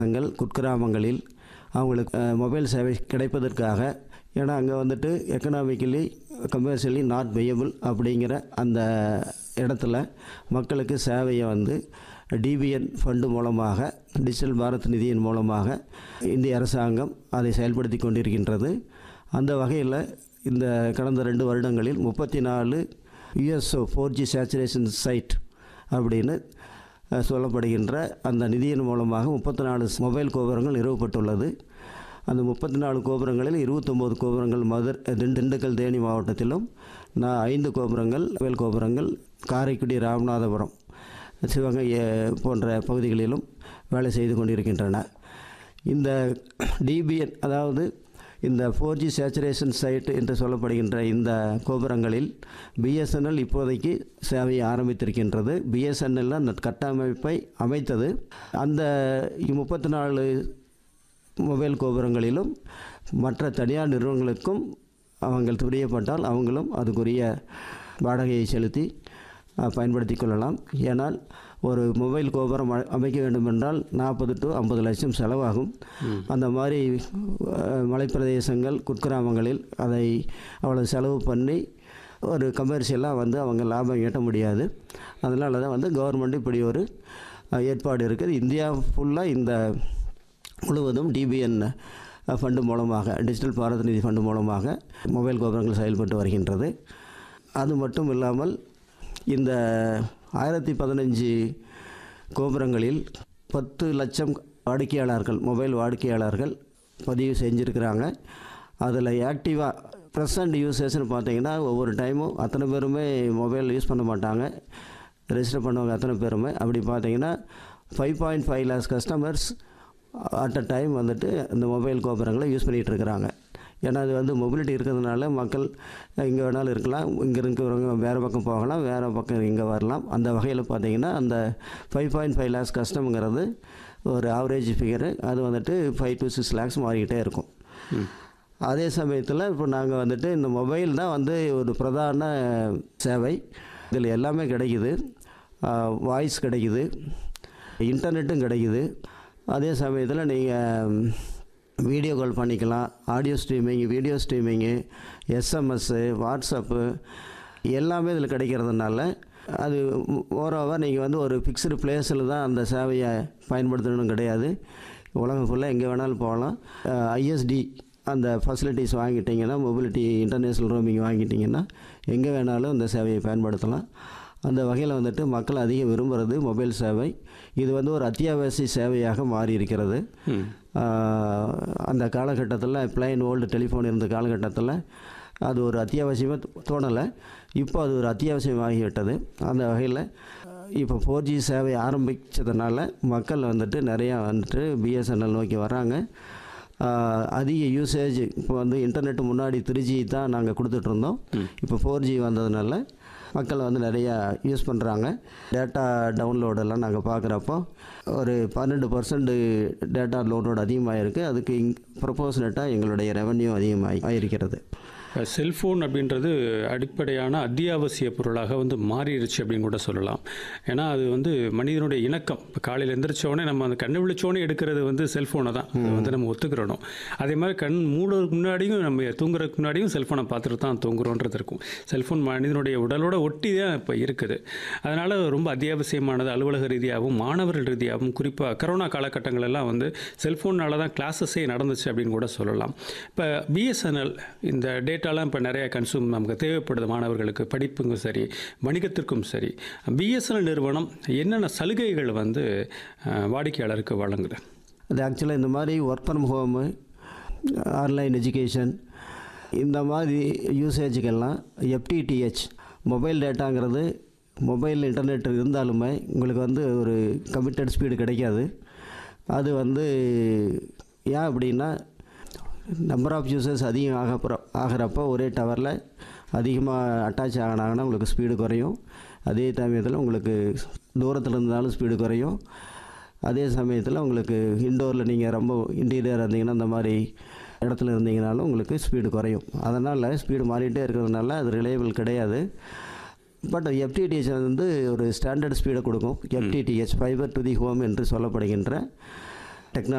தங்கள் குக்கிராமங்களில் அவங்களுக்கு அஹ், மொபைல் சேவை கிடைப்பதற்காக ஏன்னா அங்கே வந்துட்டு எக்கனாமிக்கலி கமர்ஷியலி நாட் வெயபிள் அப்படிங்கிற அந்த இடத்துல மக்களுக்கு சேவையை வந்து டிபிஎன் ஃபண்டு மூலமாக டிஜிட்டல் பாரத் நிதியின் மூலமாக இந்திய அரசாங்கம் அதை செயல்படுத்தி கொண்டிருக்கின்றது அந்த வகையில் இந்த கடந்த ரெண்டு வருடங்களில் முப்பத்தி நாலு USO four G saturation site அப்படின்னு அஹ், சொல்லப்படுகின்ற அந்த நிதியின் மூலமாக முப்பத்தி நாலு மொபைல் கோபுரங்கள் நிறுவப்பட்டுள்ளது அந்த முப்பத்தி நாலு கோபுரங்களில் இருபத்தொம்போது கோபுரங்கள் மதுர் திண்- திண்டுக்கல் தேனி மாவட்டத்திலும் நான் ஐந்து கோபுரங்கள் மொபைல் கோபுரங்கள் காரைக்குடி ராமநாதபுரம் சிவகங்கை அஹ், போன்ற பகுதிகளிலும் வேலை செய்து கொண்டிருக்கின்றன இந்த டிபிஎன் அதாவது இந்த ஃபோர் ஜி சேச்சுரேஷன் சைட் என்று சொல்லப்படுகின்ற இந்த கோபுரங்களில் பிஎஸ்என்எல் இப்போதைக்கு சேவையை ஆரம்பித்திருக்கின்றது பிஎஸ்என்எல் அந்த கட்டமைப்பை அமைத்தது அந்த முப்பத்தி நாலு மொபைல் கோபுரங்களிலும் மற்ற தனியார் நிறுவனங்களுக்கும் அவங்க துரியப்பட்டால் அவங்களும் அதுக்குரிய வாடகையை செலுத்தி அஹ், பயன்படுத்தி கொள்ளலாம் ஏனால் ஒரு மொபைல் கோபுரம் அ- அமைக்க வேண்டுமென்றால் நாற்பது டு ஐம்பது லட்சம் செலவாகும் அந்த மாதிரி அஹ், மலைப்பிரதேசங்கள் குக்கிராமங்களில் அதை அவ்வளோ செலவு பண்ணி ஒரு கமர்ஷியலாக வந்து அவங்க லாபம் ஈட்ட முடியாது அதனால தான் வந்து கவர்மெண்ட் இப்படி ஒரு அஹ், ஏற்பாடு இருக்குது இந்தியா ஃபுல்லாக இந்த முழுவதும் டிபிஎன் ஃபண்டு மூலமாக டிஜிட்டல் பாரத் நிதி ஃபண்டு மூலமாக மொபைல் கோபுரங்கள் செயல்பட்டு வருகின்றது அது மட்டும் இல்லாமல் இந்த ஆயிரத்தி பதினஞ்சு கோபுரங்களில் பத்து லட்சம் வாடிக்கையாளர்கள் மொபைல் வாடிக்கையாளர்கள் பதிவு செஞ்சுருக்கிறாங்க அதில் ஆக்டிவாக ப்ரெசன்ட் யூசர்ஸ்னு பார்த்தீங்கன்னா ஒவ்வொரு டைமும் அத்தனை பேருமே மொபைல் யூஸ் பண்ண மாட்டாங்க ரெஜிஸ்டர் பண்ணவங்க அத்தனை பேருமே அப்படி பார்த்தீங்கன்னா five point five lakhs customers at a time வந்துட்டு இந்த மொபைல் கோபுரங்களை யூஸ் பண்ணிகிட்டு இருக்கிறாங்க ஏன்னா அது வந்து மொபிலிட்டி இருக்கிறதுனால மக்கள் இங்கே வேணாலும் இருக்கலாம் இங்கே இருக்கிறவங்க வேறு பக்கம் போகலாம் வேறு பக்கம் இங்கே வரலாம் அந்த வகையில் பார்த்தீங்கன்னா அந்த ஃபைவ் பாயிண்ட் ஃபைவ் லேக்ஸ் கஸ்டம்ங்கிறது ஒரு ஆவரேஜ் ஃபிகரு அது வந்துட்டு ஃபைவ் டு சிக்ஸ் லேக்ஸ் மாறிக்கிட்டே இருக்கும் அதே சமயத்தில் இப்போ நாங்கள் வந்துட்டு இந்த மொபைல் தான் வந்து ஒரு பிரதான சேவை இதில் எல்லாமே கிடைக்குது வாய்ஸ் கிடைக்குது இன்டர்நெட்டும் கிடைக்குது அதே சமயத்தில் நீங்கள் வீடியோ கால் பண்ணிக்கலாம் audio streaming video streaming SMS WhatsApp எல்லாமே இதில் கிடைக்கிறதுனால அது ஓவராவாக நீங்கள் வந்து ஒரு ஃபிக்ஸ்டு பிளேஸில் தான் அந்த சேவையை பயன்படுத்தணும் கிடையாது உலகம் ஃபுல்லாக எங்கே வேணாலும் போகலாம் ஐஎஸ்டி அந்த ஃபெசிலிட்டிஸ் வாங்கிட்டீங்கன்னா மொபிலிட்டி இன்டர்நேஷ்னல் ரோமிங் வாங்கிட்டீங்கன்னா எங்கே வேணாலும் இந்த சேவையை பயன்படுத்தலாம் அந்த வகையில் வந்துட்டு மக்கள் அதிகம் விரும்புகிறது மொபைல் சேவை இது வந்து ஒரு அத்தியாவசிய சேவையாக மாறி இருக்கிறது ஆஹ், அந்த காலகட்டத்தில் பிளைன் ஓல்டு டெலிஃபோன் இருந்த காலகட்டத்தில் அது ஒரு அத்தியாவசியமாக தோணலை இப்போ அது ஒரு அத்தியாவசியமாகிவிட்டது அந்த வகையில் இப்போ ஃபோர் ஜி சேவை ஆரம்பித்ததுனால மக்கள் வந்துட்டு நிறையா வந்துட்டு பிஎஸ்என்எல் நோக்கி வராங்க ஆஹ், அதிக யூசேஜ் இப்போ வந்து இன்டர்நெட் முன்னாடி த்ரீ ஜி தான் நாங்கள் கொடுத்துட்ருந்தோம் இப்போ ஃபோர் ஜி வந்ததுனால மக்கள் வந்து நிறையா யூஸ் பண்ணுறாங்க டேட்டா டவுன்லோடெல்லாம் நாங்கள் பார்க்குறப்போ ஒரு பன்னெண்டு பர்சன்ட் டேட்டா டவுன்லோட் அதிகமாக இருக்குது அதுக்கு இங் ப்ரொபோஷனட்டாக எங்களுடைய ரெவன்யூ அதிகமாக ஆயிருக்கிறது செல்ஃபோன் அப்படின்றது அடிப்படையான அத்தியாவசிய பொருளாக வந்து மாறிடுச்சு அப்படின்னு கூட சொல்லலாம் ஏன்னா அது வந்து மனிதனுடைய இணக்கம் இப்போ காலையில் எந்திரிச்சோடனே நம்ம அந்த கண்ணு விழிச்சோடனே எடுக்கிறது வந்து செல்ஃபோனை தான் அது வந்து நம்ம ஒத்துக்கிறணும் அதே மாதிரி கண் மூடுறதுக்கு முன்னாடியும் நம்ம தூங்குறதுக்கு முன்னாடியும் செல்ஃபோனை பார்த்துட்டு தான் தூங்குறோன்றது இருக்கும் செல்ஃபோன் மனிதனுடைய உடலோட ஒட்டி தான் இப்போ இருக்குது அதனால் ரொம்ப அத்தியாவசியமானது அலுவலக ரீதியாகவும் மாணவர்கள் ரீதியாகவும் குறிப்பாக கரோனா காலகட்டங்கள் எல்லாம் வந்து செல்ஃபோனால தான் கிளாஸஸே நடந்துச்சு அப்படின்னு கூட சொல்லலாம் இப்போ பிஎஸ்என்எல் இந்த டேட்டாலாம் இப்போ நிறைய கன்சூம் நமக்கு தேவைப்படுது மாணவர்களுக்கு படிப்புக்கும் சரி வணிகத்திற்கும் சரி பிஎஸ்என்எல் நிறுவனம் என்னென்ன சலுகைகள் வந்து அஹ், வாடிக்கையாளருக்கு வழங்குது அது ஆக்சுவலாக இந்த மாதிரி work from home online education இந்த மாதிரி யூசேஜுக்கெல்லாம் எஃப்டிடிஹெச் மொபைல் டேட்டாங்கிறது மொபைல் இன்டர்நெட் இருந்தாலுமே உங்களுக்கு வந்து ஒரு கமிட்டட் ஸ்பீடு கிடைக்காது அது வந்து ஏன் அப்படின்னா நம்பர் ஆஃப் யூசர்ஸ் அதிகம் ஆக ஆகிறப்போ ஒரே டவரில் அதிகமாக அட்டாச் ஆகினாங்கன்னா உங்களுக்கு ஸ்பீடு குறையும் அதே சமயத்தில் உங்களுக்கு தூரத்தில் இருந்தாலும் ஸ்பீடு குறையும் அதே சமயத்தில் உங்களுக்கு இண்டோரில் நீங்கள் ரொம்ப இன்டீரியர் இருந்தீங்கன்னா அந்த மாதிரி இடத்துல இருந்தீங்கனாலும் உங்களுக்கு ஸ்பீடு குறையும் அதனால் ஸ்பீடு மாறிட்டே இருக்கிறதுனால அது ரிலையபிள் கிடையாது பட் எஃப்டிடிஹெச் வந்து ஒரு ஸ்டாண்டர்ட் ஸ்பீடை கொடுக்கும் FTTH fibre to the home என்று சொல்லப்படுகின்ற டெக்னாலஜி